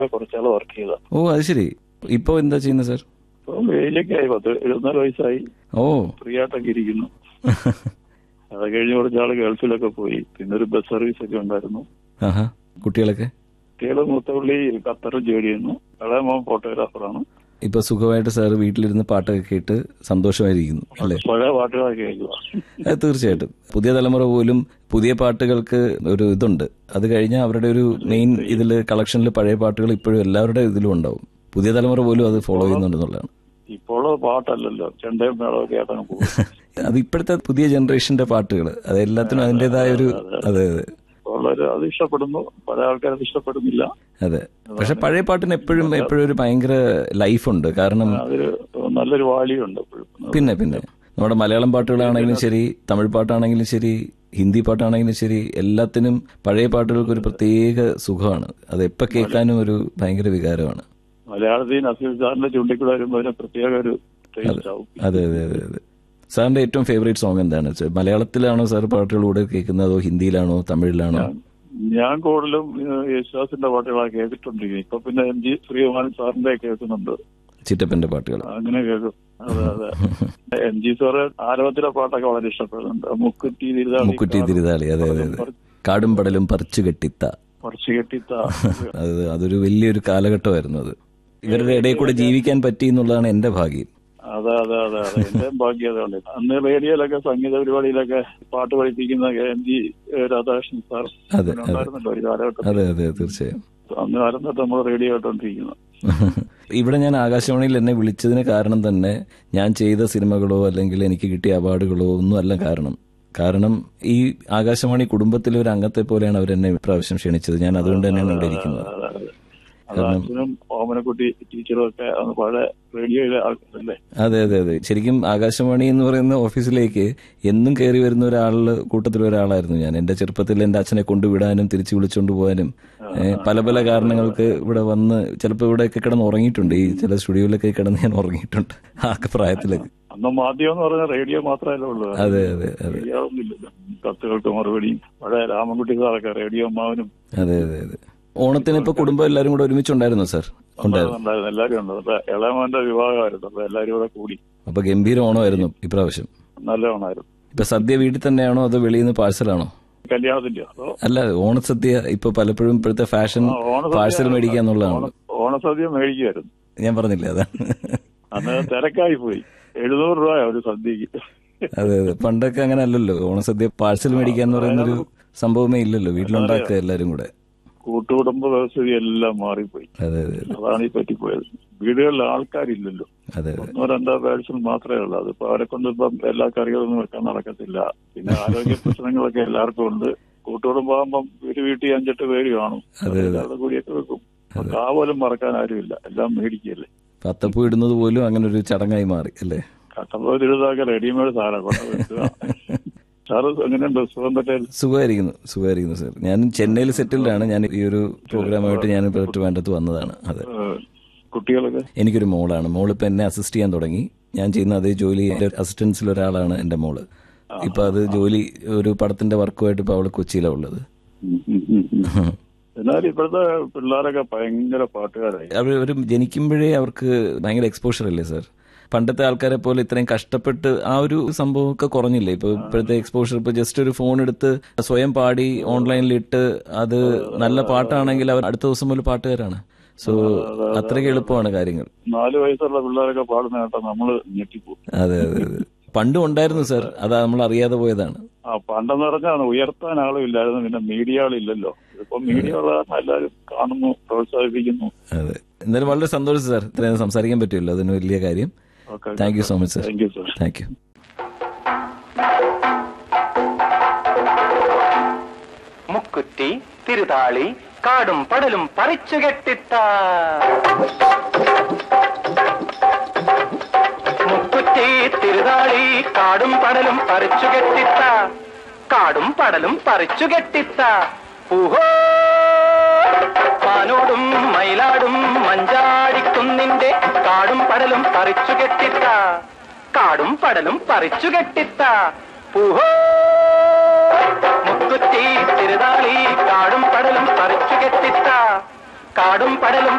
കുറച്ചാൾ വർക്ക് ചെയ്ത ഓ അത് ശരി ഇപ്പൊ എന്താ ചെയ്യുന്നത് സാർ ഇപ്പൊ ഏജിലൊക്കെ ആയി പത്ത് എഴുപത്തിനാല് വയസ്സായി ഓ ഫ്രീ ആയിട്ടൊക്കെ ഇരിക്കുന്നു അത് കഴിഞ്ഞ് കുറച്ചാള് ഗൾഫിലൊക്കെ പോയി പിന്നെ ഒരു ബസ് സർവീസ് ഒക്കെ ഉണ്ടായിരുന്നു ആഹാ കുട്ടികളൊക്കെ കുട്ടികള് മൂത്തപള്ളി ഖത്തറിൽ ജോലി ചെയ്യുന്നു ഇളയ മോൻ ഫോട്ടോഗ്രാഫറാണ് ഇപ്പൊ സുഖമായിട്ട് സാർ വീട്ടിലിരുന്ന് പാട്ടൊക്കെ കേട്ട് സന്തോഷമായിരിക്കുന്നു അല്ലേ പഴയ പാട്ടുകളൊക്കെ കേൾക്കുക അത് തീർച്ചയായിട്ടും പുതിയ തലമുറ പോലും പുതിയ പാട്ടുകൾക്ക് ഒരു ഇതുണ്ട് അത് കഴിഞ്ഞാൽ അവരുടെ ഒരു മെയിൻ ഇതിൽ കളക്ഷനിൽ പഴയ പാട്ടുകൾ ഇപ്പോഴും എല്ലാവരുടെ ഇതിലും ഉണ്ടാവും പുതിയ തലമുറ പോലും അത് ഫോളോ ചെയ്യുന്നുണ്ടെന്നുള്ളതാണ് ഇപ്പോൾ പാട്ടല്ലല്ലോ ചെണ്ടയും മേളമൊക്കെ ആയിട്ടങ്ങ് പോകും അത് ഇപ്പോഴത്തെ പുതിയ ജനറേഷന്റെ പാട്ടുകൾ അത് എല്ലാത്തിനും അതിൻ്റെതായ ഒരു അതെ അതെ ഉള്ളവര് അത് ഇഷ്ടപ്പെടുന്നു പല ആൾക്കാരത് ഇഷ്ടപ്പെടുന്നില്ല അതെ പക്ഷെ പഴയ പാട്ടിന് എപ്പോഴും എപ്പോഴും ഒരു ഭയങ്കര ലൈഫുണ്ട് കാരണം അതൊരു നല്ലൊരു വാല്യൂ ഉണ്ട് എപ്പോഴും പിന്നെ പിന്നെ നമ്മുടെ മലയാളം പാട്ടുകളാണെങ്കിലും ശരി തമിഴ് പാട്ടാണെങ്കിലും ശരി ഹിന്ദി പാട്ടാണെങ്കിലും ശരി എല്ലാത്തിനും പഴയ പാട്ടുകൾക്ക് ഒരു പ്രത്യേക സുഖമാണ് അത് എപ്പോൾ കേൾക്കാനും ഒരു ഭയങ്കര വികാരമാണ് മലയാളത്തിൽ നസീർ സാറിന്റെ ചൂണ്ടിക്കൂടെ വരുമ്പോൾ അതിന് പ്രത്യേക ഒരു ടേസ്റ്റ് ആവും അതെ അതെ അതെ അതെ സാറിന്റെ ഏറ്റവും ഫേവറേറ്റ് സോങ് എന്താണ് വെച്ചാൽ മലയാളത്തിലാണോ സാർ പാട്ടുകളൂടെ കേൾക്കുന്നത് അതോ ഹിന്ദിയിലാണോ തമിഴിലാണോ ഞാൻ കൂടുതലും ഏഹ്, യേശുദാസിന്റെ പാട്ടുകളാണ് കേട്ടിട്ടുണ്ടിരിക്കുന്നത് ഇപ്പൊ പിന്നെ എം ജി ശ്രീകുമാരൻ സാറിന്റെ കേൾക്കുന്നുണ്ട് ചിറ്റപ്പന്റെ പാട്ടുകൾ അങ്ങനെ കേൾക്കും അതെ അതെ എം ജി സാറ് ആരവത്തിലെ പാട്ടൊക്കെ വളരെ ഇഷ്ടപ്പെടുന്നുണ്ട് മുക്കുറ്റി തിരുതാളി മുക്കുറ്റി തിരുതാളി അതെ അതെ അതെ കാടും പടലും പറിച്ചു കെട്ടിത്ത കുറച്ച് കെട്ടിത്ത അത് അതൊരു വലിയൊരു കാലഘട്ടമായിരുന്നു അത് ഇവരുടെ ഇടയിൽ കൂടെ ജീവിക്കാൻ പറ്റി എന്നുള്ളതാണ് എന്റെ ഭാഗ്യം അതെ അതെ അതെ അതെ എന്റെ ഭാഗ്യം അതുകൊണ്ട് അന്ന് റേഡിയോയിലൊക്കെ സംഗീത പരിപാടിയിലൊക്കെ പാട്ട് പഠിപ്പിക്കുന്ന എം ജി രാധാകൃഷ്ണൻ സാർ അതെ, അങ്ങനെ ഉണ്ടായിരുന്നല്ലോ ഒരു കാലഘട്ടം അതെ അതെ തീർച്ചയായും അന്ന് കാലം തൊട്ട് നമ്മൾ റേഡിയോ കേട്ടോണ്ടിരിക്കുന്നത് ഇവിടെ ഞാൻ ആകാശവാണിയിൽ എന്നെ വിളിച്ചതിന് കാരണം തന്നെ ഞാൻ ചെയ്ത സിനിമകളോ അല്ലെങ്കിൽ എനിക്ക് കിട്ടിയ അവാർഡുകളോ ഒന്നും അല്ല കാരണം കാരണം ഈ ആകാശവാണി കുടുംബത്തിലെ ഒരു അംഗത്തെ പോലെയാണ് അവർ എന്നെ ഇപ്രാവശ്യം ക്ഷണിച്ചത് ഞാൻ അതുകൊണ്ട് തന്നെയാണ് ഇവിടെ ഇരിക്കുന്നത് അതെ, അതെ. അത് അച്ഛനും ഓമനക്കുട്ടി ടീച്ചറും ഒക്കെ അന്ന് പഴയ റേഡിയോയിലെ ആൾക്കാരല്ലേ അതെ അതെ അതെ ശരിക്കും ആകാശവാണി എന്ന് പറയുന്ന ഓഫീസിലേക്ക് എന്നും കയറി വരുന്ന ഒരാളില് കൂട്ടത്തിൽ ഒരാളായിരുന്നു ഞാൻ എന്റെ ചെറുപ്പത്തിൽ എന്റെ അച്ഛനെ കൊണ്ടുവിടാനും തിരിച്ചു വിളിച്ചുകൊണ്ട് പോകാനും ഏഹ്, പല പല കാരണങ്ങൾക്ക് ഇവിടെ വന്ന് ചിലപ്പോൾ ഇവിടെയൊക്കെ കിടന്ന് ഉറങ്ങിയിട്ടുണ്ട് ഈ ചില സ്റ്റുഡിയോയിലൊക്കെ കിടന്ന് ഞാൻ ഉറങ്ങിയിട്ടുണ്ട് ആ പ്രായത്തിലൊക്കെ അന്ന് മാധ്യമം എന്ന് പറഞ്ഞാൽ റേഡിയോ മാത്രമല്ലേ ഉള്ളൂ അതെ അതെ അതെ റേഡിയോ ഒന്നുമില്ലല്ലോ കത്തുകൾക്ക് മറുപടിയും പഴയ രാമൻകുട്ടി സാറൊക്കെ റേഡിയോ അമ്മാവനും അതെ അതെ അതെ ഓണത്തിന് ഇപ്പൊ കുടുംബം എല്ലാരും കൂടെ ഒരുമിച്ചുണ്ടായിരുന്നു സാർ ഉണ്ടായിരുന്നു ഉണ്ടായിരുന്നു എല്ലാവരും ഉണ്ട് അപ്പൊ ഇളയമോന്റെ വിവാഹമായിരുന്നു അപ്പൊ എല്ലാവരും കൂടെ കൂടി അപ്പൊ ഗംഭീര ഓണമായിരുന്നു ഇപ്രാവശ്യം നല്ല ഓണമായിരുന്നു ഇപ്പൊ സദ്യ വീട്ടിൽ തന്നെയാണോ അതോ വെളിയിൽ നിന്ന് പാഴ്സലാണോ കല്യാണത്തിന്റെ അതോ അല്ല ഓണസദ്യ ഇപ്പൊ പലപ്പോഴും ഇപ്പോഴത്തെ ഫാഷൻ ആ, ഓണസദ്യ- പാഴ്സൽ മേടിക്കുക എന്നുള്ളതാണ് ഓണ- ഓണസദ്യ മേടിക്കുമായിരുന്നു ഞാൻ പറഞ്ഞില്ലേ അതാണ് അന്ന് തിരക്കായി പോയി എഴുന്നൂറ് രൂപ ഒരു സദ്യക്ക് അതെ അതെ പണ്ടൊക്കെ അങ്ങനെ അല്ലല്ലോ ഓണസദ്യ പാഴ്സൽ മേടിക്കുക എന്ന് പറയുന്നൊരു സംഭവമേ ഇല്ലല്ലോ വീട്ടിലുണ്ടാക്കുക എല്ലാരും കൂടെ കൂട്ടുകുടുംബ വ്യവസ്ഥിതി എല്ലാം മാറിപ്പോയി അതെ അതെ അതെ അതാണ് ഈ പറ്റിപ്പോയത് വീടുകളിൽ ആൾക്കാരില്ലല്ലോ അതെ അതെ ഒന്നോ രണ്ടോ പേഴ്സൺ മാത്രമേ ഉള്ളൂ അതിപ്പോ അവരെ കൊണ്ട് ഇപ്പം എല്ലാ കറികളൊന്നും വെക്കാൻ നടക്കത്തില്ല പിന്നെ ആരോഗ്യ പ്രശ്നങ്ങളൊക്കെ എല്ലാവർക്കും ഉണ്ട് കൂട്ടുകുടുംബാകുമ്പം ഒരു വീട്ടിൽ അഞ്ചെട്ട് പേര് കാണും എല്ലാവരുടെ കൂടിയൊക്കെ വെക്കും അപ്പൊ കാ പോലും മറക്കാൻ ആരുമില്ല എല്ലാം മേടിക്കല്ലേ പത്തപ്പൂ ഇടുന്നത് പോലും അങ്ങനെ ഒരു ചടങ്ങായി മാറി അല്ലേ കട്ടപ്പോ തിരുതാക്കെ റെഡിമെയ്ഡ് സാധനം കൊണ്ട് വെക്കുക സാറ് എങ്ങനെയുണ്ട് സുഖം പറ്റേൽ സുഖമായിരിക്കുന്നു സുഖമായിരിക്കുന്നു സാർ ഞാൻ ചെന്നൈയിൽ സെറ്റിൽഡാണ് ഞാൻ ഈ ഒരു പ്രോഗ്രാമായിട്ട് ഞാൻ ഇപ്പോൾ ട്രിവാൻഡ്രത്ത് വന്നതാണ് അതെ കുട്ടികളൊക്കെ എനിക്കൊരു മോളാണ് മോളിപ്പോൾ എന്നെ അസിസ്റ്റ് ചെയ്യാൻ തുടങ്ങി ഞാൻ ചെയ്യുന്ന അതേ ജോലി എൻ്റെ അസിസ്റ്റൻസിൽ ഒരാളാണ് എൻ്റെ മോള് ഇപ്പൊ അത് ജോലി ഒരു പടത്തിന്റെ വർക്കുമായിട്ട് ഇപ്പൊ അവള് കൊച്ചിയിലാണ് ഉള്ളത് ഉം, ഉം, ഉം, ഉം. എന്നാൽ ഇപ്പോഴത്തെ പിള്ളേരൊക്കെ ഭയങ്കര പാട്ടുകാരായി അവർ അവർ ജനിക്കുമ്പോഴേ അവർക്ക് ഭയങ്കര എക്സ്പോഷർ അല്ലേ സാർ പണ്ടത്തെ ആൾക്കാരെ പോലെ ഇത്രയും കഷ്ടപ്പെട്ട് ആ ഒരു സംഭവമൊക്കെ കുറഞ്ഞില്ലേ ഇപ്പൊ ഇപ്പോഴത്തെ എക്സ്പോഷർ ഇപ്പൊ ജസ്റ്റ് ഒരു ഫോൺ എടുത്ത് സ്വയം പാടി ഓൺലൈനിൽ ഇട്ട് അത് നല്ല പാട്ടാണെങ്കിൽ അവർ അടുത്ത ദിവസം മുതൽ പാട്ടുകാരാണ് സോ അത്രയ്ക്ക് എളുപ്പമാണ് കാര്യങ്ങൾ നാല് വയസ്സുള്ള പിള്ളേരൊക്കെ പാടുന്ന കേട്ടാ നമ്മള് ഞെട്ടിപ്പോകും അതെ അതെ അതെ പണ്ടും ഉണ്ടായിരുന്നു സാർ അത് നമ്മൾ അറിയാതെ പോയതാണ് ആ പണ്ടെന്ന് പറഞ്ഞാൽ ഉയർത്താൻ ആളും ഇല്ലായിരുന്നു പിന്നെ മീഡിയകളില്ലല്ലോ ഇപ്പൊ മീഡിയ ഉള്ള കാരണം എല്ലാവരും കാണുന്നു പ്രോത്സാഹിപ്പിക്കുന്നു അതെ എന്തായാലും വളരെ സന്തോഷം സാർ ഇത്രയും സംസാരിക്കാൻ പറ്റുമല്ലോ അതിന് വലിയ കാര്യം okay thank you so much sir thank you sir thank you മുക്കുറ്റി തിരുതാളി കാടും പടലും പറിച്ചു കെട്ടിത്ത മുക്കുറ്റി തിരുതാളി കാടും പടലും പറിച്ചു കെട്ടിത്ത കാടും പടലും പറിച്ചു കെട്ടിത്ത ഊഹോ മാനോടും മയിലാടും മഞ്ചാടിക്കുന്നിന്റെ കാടും പടലും പറിച്ചു കെട്ടിത്ത കാടും പടലും പറിച്ചു കെട്ടിത്ത ഊഹോ മുക്കുറ്റി തിരുതാളി കാടും പടലും പറിച്ചു കെട്ടിത്ത കാടും പടലും